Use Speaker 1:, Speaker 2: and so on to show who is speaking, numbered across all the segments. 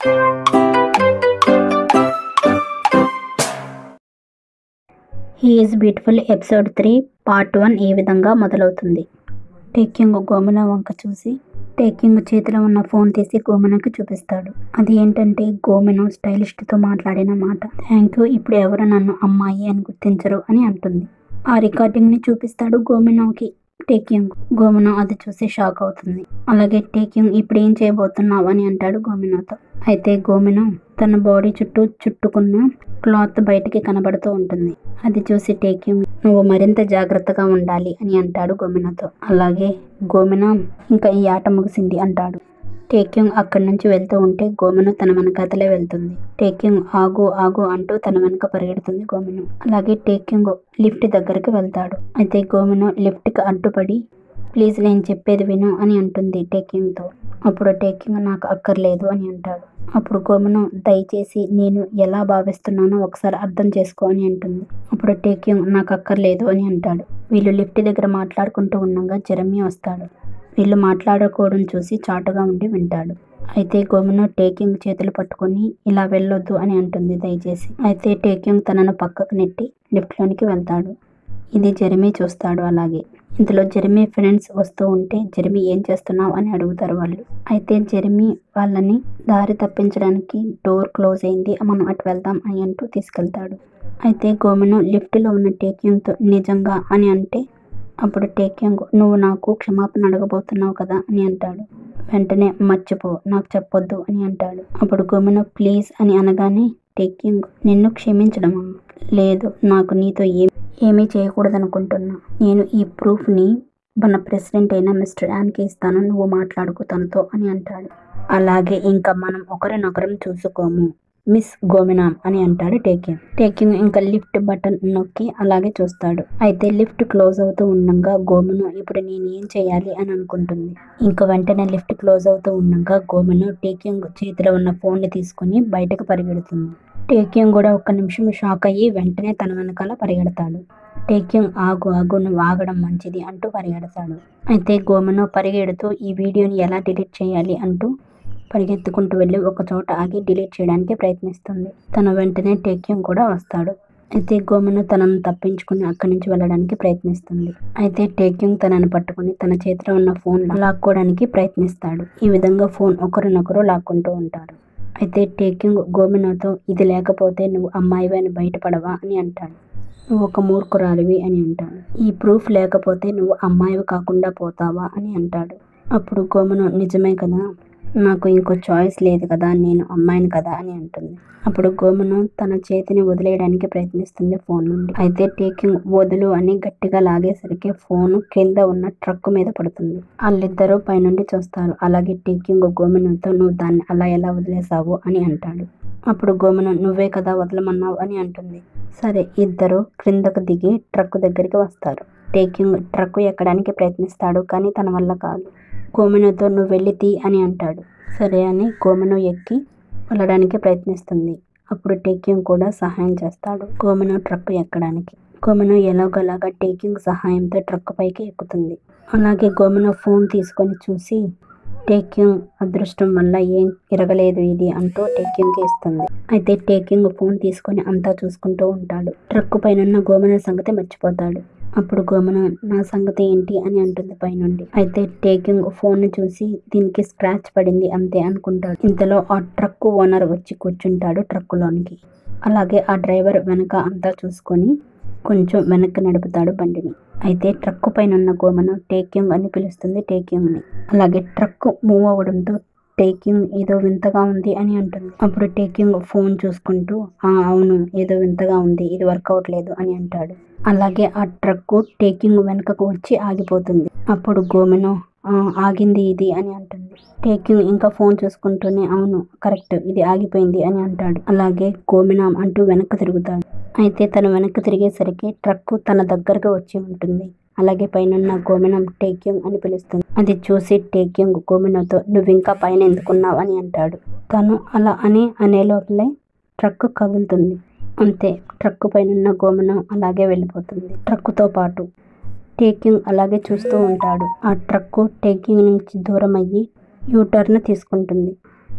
Speaker 1: he's beautiful episode three part one ఈ విధంగా మొదలవుతుంది టేకింగ్ గోమున వంక చూసి టేకింగ్ చేతిలో ఉన్న ఫోన్ తీసి గోమునకు చూపిస్తాడు అది ఏంటంటే గోమెను స్టైలిస్ట్తో మాట్లాడిన మాట థ్యాంక్ యూ ఇప్పుడు ఎవరు నన్ను అమ్మాయి అని గుర్తించరు అని అంటుంది ఆ రికార్డింగ్ని చూపిస్తాడు గోమెనోకి టేకింగ్ గోమెనో అది చూసి షాక్ అవుతుంది అలాగే టేకింగ్ ఇప్పుడు ఏం చేయబోతున్నావు అని అంటాడు గోమెనోతో అయితే గోమెనో తన బాడీ చుట్టూ చుట్టుకున్న క్లాత్ బయటికి కనబడుతూ ఉంటుంది అది చూసి టేకింగ్ నువ్వు మరింత జాగ్రత్తగా ఉండాలి అని అంటాడు గోమినతో అలాగే గోమిన ఇంకా ఈ ఆట ముగిసింది అంటాడు టేకింగ్ అక్కడి నుంచి వెళ్తూ ఉంటే గోమెను తన వెనకాతలే వెళ్తుంది టేకింగ్ ఆగు ఆగు అంటూ తన వెనుక పరిగెడుతుంది గోమెను అలాగే టేకింగ్ లిఫ్ట్ దగ్గరికి వెళ్తాడు అయితే గోమెను లిఫ్ట్కి అడ్డుపడి ప్లీజ్ నేను చెప్పేది విను అని అంటుంది టేకింగ్తో అప్పుడు టేకింగ్ నాకు అక్కర్లేదు అని అంటాడు అప్పుడు గోమను దయచేసి నేను ఎలా భావిస్తున్నానో ఒకసారి అర్థం చేసుకో అని అంటుంది అప్పుడు టేకింగ్ నాకు అక్కర్లేదు అని అంటాడు వీళ్ళు లిఫ్ట్ దగ్గర మాట్లాడుకుంటూ ఉండగా జెరమీ వస్తాడు వీళ్ళు మాట్లాడుకోవడం చూసి చాటుగా ఉండి వింటాడు అయితే గోమను టేకింగ్ చేతులు పట్టుకొని ఇలా వెళ్ళొద్దు అని అంటుంది దయచేసి అయితే టేకింగ్ తనను పక్కకు నెట్టి లిఫ్ట్లోనికి వెళ్తాడు ఇది జెరమీ చూస్తాడు అలాగే ఇందులో జెరమీ ఫ్రెండ్స్ వస్తూ ఉంటే జెరమీ ఏం చేస్తున్నావు అని అడుగుతారు వాళ్ళు అయితే జెరమీ వాళ్ళని దారి తప్పించడానికి డోర్ క్లోజ్ అయింది మనం అటు వెళ్దాం అని అంటూ తీసుకెళ్తాడు అయితే గోమెను లిఫ్ట్లో ఉన్న టేకింగ్తో నిజంగా అని అంటే అప్పుడు టేకింగ్ నువ్వు నాకు క్షమాపణ అడగబోతున్నావు కదా అని అంటాడు వెంటనే మర్చిపో నాకు చెప్పొద్దు అని అంటాడు అప్పుడు గోమెను ప్లీజ్ అని అనగానే టేకింగ్ నిన్ను క్షమించడమా లేదు నాకు నీతో ఏం ఏమీ చేయకూడదనుకుంటున్నా నేను ఈ ప్రూఫ్ని మన ప్రెసిడెంట్ అయిన మిస్టర్ యాన్కి ఇస్తాను నువ్వు మాట్లాడుకో తనతో అని అంటాడు అలాగే ఇంకా మనం ఒకరినొకరం చూసుకోము మిస్ గోమినామ్ అని అంటాడు టేకింగ్ టేకింగ్ ఇంకా లిఫ్ట్ బటన్ నొక్కి అలాగే చూస్తాడు అయితే లిఫ్ట్ క్లోజ్ అవుతూ ఉండగా గోమును ఇప్పుడు నేను ఏం చేయాలి అని అనుకుంటుంది ఇంకా వెంటనే లిఫ్ట్ క్లోజ్ అవుతూ ఉండగా గోమును టేకింగ్ చేతిలో ఉన్న ఫోన్ని తీసుకుని బయటకు పరిగెడుతుంది టేకింగ్ కూడా ఒక్క నిమిషం షాక్ అయ్యి వెంటనే తన వెనకాల పరిగెడతాడు టేకింగ్ ఆగు ఆగు నువ్వు ఆగడం మంచిది అంటూ పరిగెడతాడు అయితే గోమను పరిగెడుతూ ఈ వీడియోని ఎలా డిలీట్ చేయాలి అంటూ పరిగెత్తుకుంటూ వెళ్ళి ఒక చోట ఆగి డిలీట్ చేయడానికి ప్రయత్నిస్తుంది తన వెంటనే టేకింగ్ కూడా వస్తాడు అయితే గోమను తనను తప్పించుకుని అక్కడి నుంచి వెళ్ళడానికి ప్రయత్నిస్తుంది అయితే టేకింగ్ తనను పట్టుకుని తన చేతిలో ఉన్న ఫోన్ లాక్కోవడానికి ప్రయత్నిస్తాడు ఈ విధంగా ఫోన్ ఒకరినొకరు లాక్కుంటూ ఉంటారు అయితే టేకింగ్ గోమినోతో ఇది లేకపోతే నువ్వు అమ్మాయివి అని బయటపడవా అని అంటాడు నువ్వు ఒక మూర్ఖురాలివి అని అంటాడు ఈ ప్రూఫ్ లేకపోతే నువ్వు అమ్మాయివి కాకుండా పోతావా అని అంటాడు అప్పుడు గోమను నిజమే కదా నాకు ఇంకో చాయిస్ లేదు కదా నేను అమ్మాయిని కదా అని అంటుంది అప్పుడు గోమను తన చేతిని వదిలేయడానికి ప్రయత్నిస్తుంది ఫోన్ నుండి అయితే టేకింగ్ వదులు అని గట్టిగా లాగేసరికి ఫోన్ కింద ఉన్న ట్రక్ మీద పడుతుంది వాళ్ళిద్దరూ పైనుండి చూస్తారు అలాగే టేకింగ్ గోమనుతో నువ్వు దాన్ని అలా ఎలా వదిలేసావు అని అంటాడు అప్పుడు గోమను నువ్వే కదా వదలమన్నావు అని అంటుంది సరే ఇద్దరు క్రిందకు దిగి ట్రక్ దగ్గరికి వస్తారు టేకింగ్ ట్రక్ ఎక్కడానికి ప్రయత్నిస్తాడు కానీ తన వల్ల కాదు గోమెనుతో నువ్వు వెళ్ళి తీ అని అంటాడు సరే అని గోమెను ఎక్కి వెళ్ళడానికి ప్రయత్నిస్తుంది అప్పుడు టేకింగ్ కూడా సహాయం చేస్తాడు గోమెను ట్రక్ ఎక్కడానికి గోమెను ఎలాగోలాగా టేకింగ్ సహాయంతో ట్రక్ పైకి ఎక్కుతుంది అలాగే గోమెను ఫోన్ తీసుకొని చూసి టేకింగ్ అదృష్టం వల్ల ఏం ఇరగలేదు ఇది అంటూ టేకింగ్కి ఇస్తుంది అయితే టేకింగ్ ఫోన్ తీసుకొని అంతా చూసుకుంటూ ఉంటాడు ట్రక్ పైన గోమెన సంగతి మర్చిపోతాడు అప్పుడు గోమన నా సంగతి ఏంటి అని అంటుంది పైనుండి అయితే టేకింగ్ ఫోన్ చూసి దీనికి స్క్రాచ్ పడింది అంతే అనుకుంటాడు ఇంతలో ఆ ట్రక్ ఓనర్ వచ్చి కూర్చుంటాడు ట్రక్కులోనికి అలాగే ఆ డ్రైవర్ వెనక అంతా చూసుకొని కొంచెం వెనక్కి నడుపుతాడు బండిని అయితే ట్రక్ పైన ఉన్న గోమను టేకింగ్ అని పిలుస్తుంది టేకింగ్ని అలాగే ట్రక్ మూవ్ అవ్వడంతో టేకింగ్ ఏదో వింతగా ఉంది అని అంటుంది అప్పుడు టేకింగ్ ఫోన్ చూసుకుంటూ ఆ అవును ఏదో వింతగా ఉంది ఇది వర్కౌట్ లేదు అని అంటాడు అలాగే ఆ ట్రక్ టేకింగ్ వెనుకకు వచ్చి ఆగిపోతుంది అప్పుడు గోమెను ఆగింది ఇది అని అంటుంది టేకింగ్ ఇంకా ఫోన్ చూసుకుంటూనే అవును కరెక్ట్ ఇది ఆగిపోయింది అని అంటాడు అలాగే గోమినాం అంటూ వెనక్కి తిరుగుతాడు అయితే తను వెనక్కి తిరిగేసరికి ట్రక్ తన దగ్గరకు వచ్చి ఉంటుంది అలాగే పైన గోమినం టేకింగ్ అని పిలుస్తుంది అది చూసి టేకింగ్ గోమినతో నువ్వు ఇంకా పైన ఎందుకున్నావు అని అంటాడు తను అలా అని అనే లోపలే ట్రక్ కదులుతుంది అంతే ట్రక్ పైన గోమనం అలాగే వెళ్ళిపోతుంది ట్రక్కుతో పాటు టేకింగ్ అలాగే చూస్తూ ఉంటాడు ఆ ట్రక్కు టేకింగ్ నుంచి దూరం అయ్యి యూటర్న్ తీసుకుంటుంది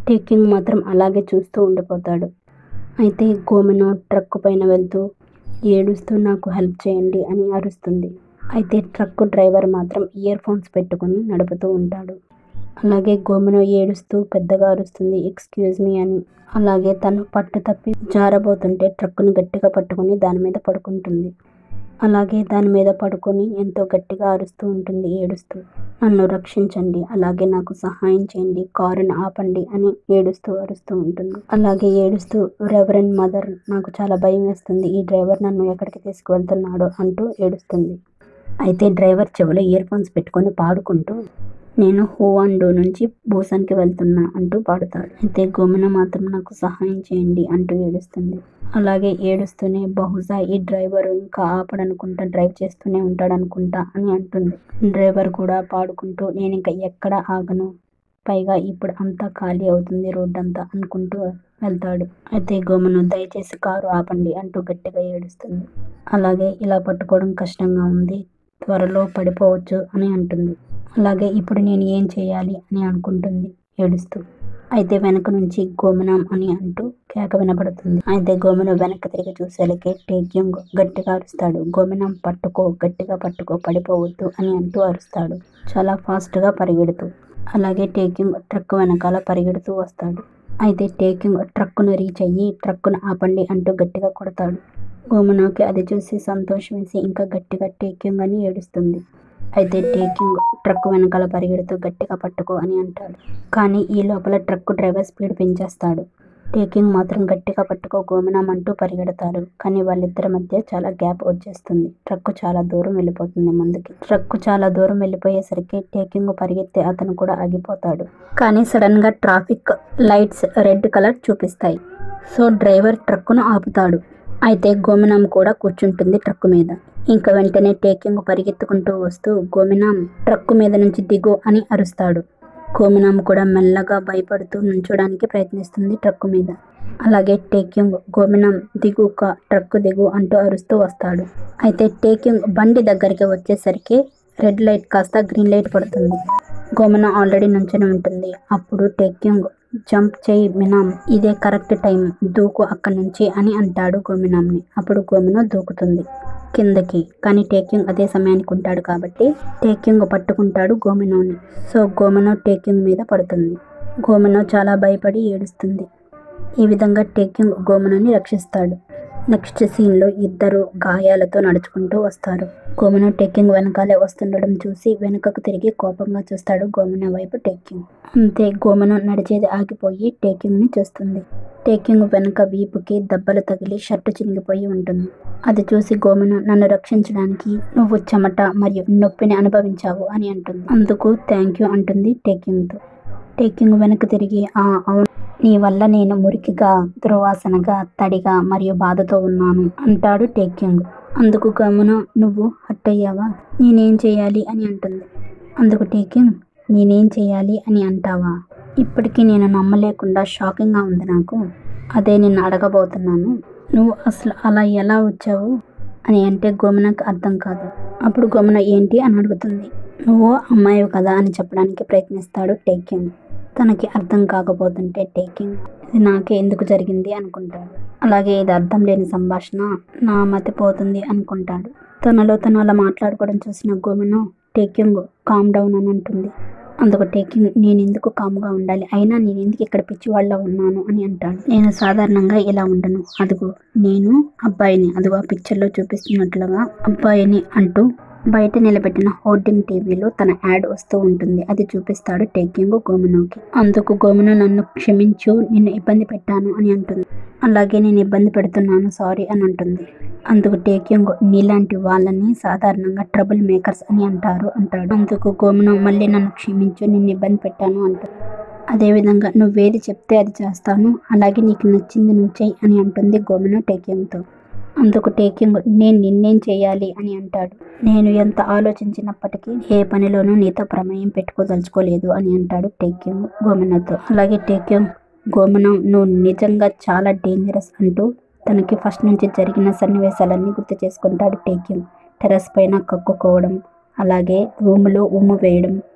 Speaker 1: టేకింగ్ మాత్రం అలాగే చూస్తూ ఉండిపోతాడు అయితే గోమెను ట్రక్ పైన వెళ్తూ ఏడుస్తూ నాకు హెల్ప్ చేయండి అని అరుస్తుంది అయితే ట్రక్ డ్రైవర్ మాత్రం ఇయర్ ఫోన్స్ పెట్టుకుని నడుపుతూ ఉంటాడు అలాగే గోమెను ఏడుస్తూ పెద్దగా అరుస్తుంది ఎక్స్క్యూజ్ మీ అని అలాగే తను పట్టు తప్పి జారబోతుంటే ట్రక్కును గట్టిగా పట్టుకుని దాని మీద పడుకుంటుంది అలాగే దాని మీద పడుకొని ఎంతో గట్టిగా అరుస్తూ ఉంటుంది ఏడుస్తూ నన్ను రక్షించండి అలాగే నాకు సహాయం చేయండి కారుని ఆపండి అని ఏడుస్తూ అరుస్తూ ఉంటుంది అలాగే ఏడుస్తూ రెవరెండ్ మదర్ నాకు చాలా భయం వేస్తుంది ఈ డ్రైవర్ నన్ను ఎక్కడికి తీసుకువెళ్తున్నాడో అంటూ ఏడుస్తుంది అయితే డ్రైవర్ చెవిలో ఇయర్ ఫోన్స్ పెట్టుకొని పాడుకుంటూ నేను హూవాండు నుంచి బూసాన్కి వెళ్తున్నా అంటూ పాడుతాడు అయితే గోమెన మాత్రం నాకు సహాయం చేయండి అంటూ ఏడుస్తుంది అలాగే ఏడుస్తూనే బహుశా ఈ డ్రైవర్ ఇంకా ఆపడనుకుంటా డ్రైవ్ చేస్తూనే ఉంటాడనుకుంటా అని అంటుంది డ్రైవర్ కూడా పాడుకుంటూ నేను ఇంకా ఎక్కడ ఆగను పైగా ఇప్పుడు అంతా ఖాళీ అవుతుంది రోడ్ అంతా అనుకుంటూ వెళ్తాడు అయితే గోమను దయచేసి కారు ఆపండి అంటూ గట్టిగా ఏడుస్తుంది అలాగే ఇలా పట్టుకోవడం కష్టంగా ఉంది త్వరలో పడిపోవచ్చు అని అంటుంది అలాగే ఇప్పుడు నేను ఏం చేయాలి అని అనుకుంటుంది ఏడుస్తూ అయితే వెనక నుంచి గోమనం అని అంటూ కేక వినపడుతుంది అయితే గోమనం వెనక్కి తిరిగి చూసేలకి టేక్యంగ్ గట్టిగా అరుస్తాడు గోమనం పట్టుకో గట్టిగా పట్టుకో పడిపోవద్దు అని అంటూ అరుస్తాడు చాలా ఫాస్ట్గా పరిగెడుతూ అలాగే టేకింగ్ ట్రక్ వెనకాల పరిగెడుతూ వస్తాడు అయితే టేకింగ్ ట్రక్కును రీచ్ అయ్యి ట్రక్కును ఆపండి అంటూ గట్టిగా కొడతాడు గోమనోకి అది చూసి సంతోషం వేసి ఇంకా గట్టిగా టేకింగ్ అని ఏడుస్తుంది అయితే టేకింగ్ ట్రక్ వెనకాల పరిగెడుతూ గట్టిగా పట్టుకో అని అంటాడు కానీ ఈ లోపల ట్రక్ డ్రైవర్ స్పీడ్ పెంచేస్తాడు టేకింగ్ మాత్రం గట్టిగా పట్టుకో గోమనం అంటూ పరిగెడతారు కానీ వాళ్ళిద్దరి మధ్య చాలా గ్యాప్ వచ్చేస్తుంది ట్రక్ చాలా దూరం వెళ్ళిపోతుంది ముందుకి ట్రక్ చాలా దూరం వెళ్ళిపోయేసరికి టేకింగ్ పరిగెత్తే అతను కూడా ఆగిపోతాడు కానీ సడన్ గా ట్రాఫిక్ లైట్స్ రెడ్ కలర్ చూపిస్తాయి సో డ్రైవర్ ట్రక్కును ఆపుతాడు అయితే గోమినం కూడా కూర్చుంటుంది ట్రక్ మీద ఇంకా వెంటనే టేకింగ్ పరిగెత్తుకుంటూ వస్తూ గోమినాం ట్రక్ మీద నుంచి దిగు అని అరుస్తాడు గోమినాం కూడా మెల్లగా భయపడుతూ నుంచోడానికి ప్రయత్నిస్తుంది ట్రక్ మీద అలాగే టేకింగ్ గోమినాం దిగు కా ట్రక్ దిగు అంటూ అరుస్తూ వస్తాడు అయితే టేకింగ్ బండి దగ్గరికి వచ్చేసరికి రెడ్ లైట్ కాస్త గ్రీన్ లైట్ పడుతుంది గోమినం ఆల్రెడీ నుంచొని ఉంటుంది అప్పుడు టేకింగ్ జంప్ చేయి మినాం ఇదే కరెక్ట్ టైం దూకు అక్కడి నుంచి అని అంటాడు గోమినాంని అప్పుడు గోమిన దూకుతుంది కిందకి కానీ టేకింగ్ అదే సమయానికి ఉంటాడు కాబట్టి టేకింగ్ పట్టుకుంటాడు గోమినోని సో గోమినో టేకింగ్ మీద పడుతుంది గోమినో చాలా భయపడి ఏడుస్తుంది ఈ విధంగా టేకింగ్ గోమినోని రక్షిస్తాడు నెక్స్ట్ సీన్లో ఇద్దరు గాయాలతో నడుచుకుంటూ వస్తారు గోమిన టేకింగ్ వెనకాలే వస్తుండడం చూసి వెనుకకు తిరిగి కోపంగా చూస్తాడు గోమిన వైపు టేకింగ్ అంతే గోమిన నడిచేది ఆగిపోయి టేకింగ్ని చూస్తుంది టేకింగ్ వెనుక వీపుకి దెబ్బలు తగిలి షర్టు చినిగిపోయి ఉంటుంది అది చూసి గోమిన నన్ను రక్షించడానికి నువ్వు చెమట మరియు నొప్పిని అనుభవించావు అని అంటుంది అందుకు థ్యాంక్ యూ అంటుంది టేకింగ్తో టేకింగ్ వెనక్కి తిరిగి ఆ అవును నీ వల్ల నేను మురికిగా దుర్వాసనగా తడిగా మరియు బాధతో ఉన్నాను అంటాడు టేకింగ్ అందుకు గమన నువ్వు హట్ అయ్యావా నేనేం చేయాలి అని అంటుంది అందుకు టేకింగ్ నేనేం చేయాలి అని అంటావా ఇప్పటికీ నేను నమ్మలేకుండా షాకింగ్గా ఉంది నాకు అదే నిన్ను అడగబోతున్నాను నువ్వు అసలు అలా ఎలా వచ్చావు అని అంటే గోమనకు అర్థం కాదు అప్పుడు గోమన ఏంటి అని అడుగుతుంది నువ్వు అమ్మాయి కదా అని చెప్పడానికి ప్రయత్నిస్తాడు టేకింగ్ తనకి అర్థం కాకపోతుంటే టేకింగ్ ఇది నాకే ఎందుకు జరిగింది అనుకుంటాడు అలాగే ఇది అర్థం లేని సంభాషణ నా మతి పోతుంది అనుకుంటాడు తనలో తను అలా మాట్లాడుకోవడం చూసిన గోమెను టేకింగ్ కామ్ డౌన్ అని అంటుంది అందుకు టేకింగ్ నేను ఎందుకు కామ్గా ఉండాలి అయినా నేను ఎందుకు ఇక్కడ పిచ్చివాళ్ళ ఉన్నాను అని అంటాడు నేను సాధారణంగా ఇలా ఉండను అదిగో నేను అబ్బాయిని అదిగో ఆ పిక్చర్లో చూపిస్తున్నట్లుగా అబ్బాయిని అంటూ బయట నిలబెట్టిన హోర్డింగ్ టీవీలో తన యాడ్ వస్తూ ఉంటుంది అది చూపిస్తాడు టేకింగ్ గోమనోకి అందుకు గోమను నన్ను క్షమించు నిన్ను ఇబ్బంది పెట్టాను అని అంటుంది అలాగే నేను ఇబ్బంది పెడుతున్నాను సారీ అని అంటుంది అందుకు టేకింగ్ నీలాంటి వాళ్ళని సాధారణంగా ట్రబుల్ మేకర్స్ అని అంటారు అంటాడు అందుకు గోమను మళ్ళీ నన్ను క్షమించు నిన్ను ఇబ్బంది పెట్టాను అంటుంది అదేవిధంగా నువ్వేది చెప్తే అది చేస్తాను అలాగే నీకు నచ్చింది నువ్వు చెయ్యి అని అంటుంది గోమను టేకింగ్తో అందుకు టేకింగ్ నేను నిన్నేం చేయాలి అని అంటాడు నేను ఎంత ఆలోచించినప్పటికీ ఏ పనిలోనూ నీతో ప్రమేయం పెట్టుకోదలుచుకోలేదు అని అంటాడు టేకింగ్ గోమనతో అలాగే టేకింగ్ గోమనం నువ్వు నిజంగా చాలా డేంజరస్ అంటూ తనకి ఫస్ట్ నుంచి జరిగిన సన్నివేశాలన్నీ గుర్తు చేసుకుంటాడు టేకింగ్ టెరస్ పైన కక్కుకోవడం అలాగే రూమ్లో ఉమ్ము వేయడం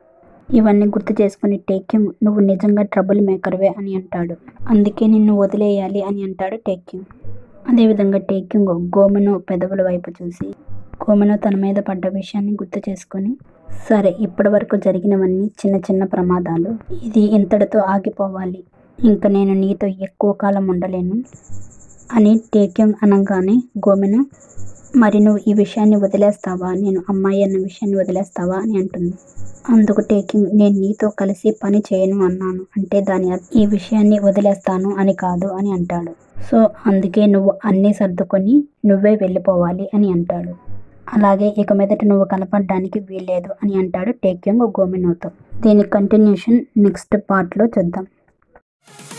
Speaker 1: ఇవన్నీ గుర్తు చేసుకుని టేక్యూంగ్ నువ్వు నిజంగా ట్రబుల్ మేకర్వే అని అంటాడు అందుకే నిన్ను వదిలేయాలి అని అంటాడు టేక్యూంగ్ అదేవిధంగా టేక్యూంగ్ గోమెను పెదవుల వైపు చూసి గోమెను తన మీద పడ్డ విషయాన్ని గుర్తు చేసుకొని సరే ఇప్పటి వరకు జరిగినవన్నీ చిన్న చిన్న ప్రమాదాలు ఇది ఇంతటితో ఆగిపోవాలి ఇంకా నేను నీతో ఎక్కువ కాలం ఉండలేను అని టేక్యూంగ్ అనగానే గోమెను మరి నువ్వు ఈ విషయాన్ని వదిలేస్తావా నేను అమ్మాయి అన్న విషయాన్ని వదిలేస్తావా అని అంటుంది అందుకు టేకింగ్ నేను నీతో కలిసి పని చేయను అన్నాను అంటే దాని అర్థం ఈ విషయాన్ని వదిలేస్తాను అని కాదు అని అంటాడు సో అందుకే నువ్వు అన్నీ సర్దుకొని నువ్వే వెళ్ళిపోవాలి అని అంటాడు అలాగే ఇక మీదట నువ్వు కనపడడానికి వీల్లేదు అని అంటాడు టేక్యంగ్ గోమెనోతో దీని కంటిన్యూషన్ నెక్స్ట్ పార్ట్లో చూద్దాం